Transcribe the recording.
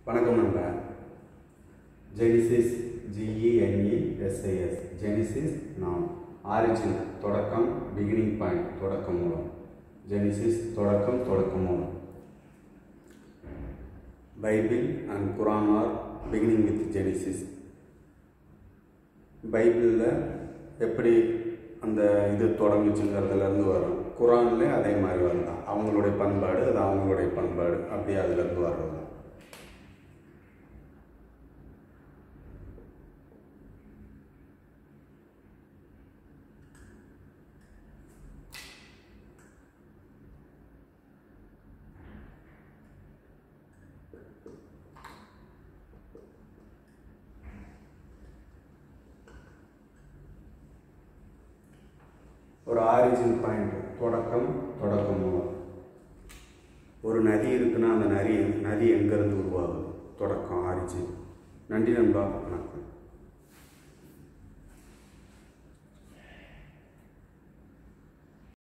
வணக்கம் நண்பா Genesis G E N E S I S Genesis நாம் ஆரிஜின் தொடக்கம் பிகினிங் பாயிண்ட் தொடக்க மூலம் ஜெனிசிஸ் தொடக்கம் தொடக்க மூலம் Bible and Quran are beginning with Genesis பைபிளில் எப்படி அந்த இது தொடங்குச்சுங்கிறதுலேருந்து வரும் குரான்லேயே அதே மாதிரி வரலாம் அவங்களுடைய பண்பாடு அது அவங்களுடைய பண்பாடு அப்படியே அதுலேருந்து வர்றது தான் ஒரு ஆரிஜின் பாயிண்ட் தொடக்கம் தொடக்கம் மூலம் ஒரு நதி இருக்குன்னா அந்த நதி நதி எங்கேருந்து உருவாகுது தொடக்கம் ஆரிஜின் நன்றி நண்பா வணக்கம்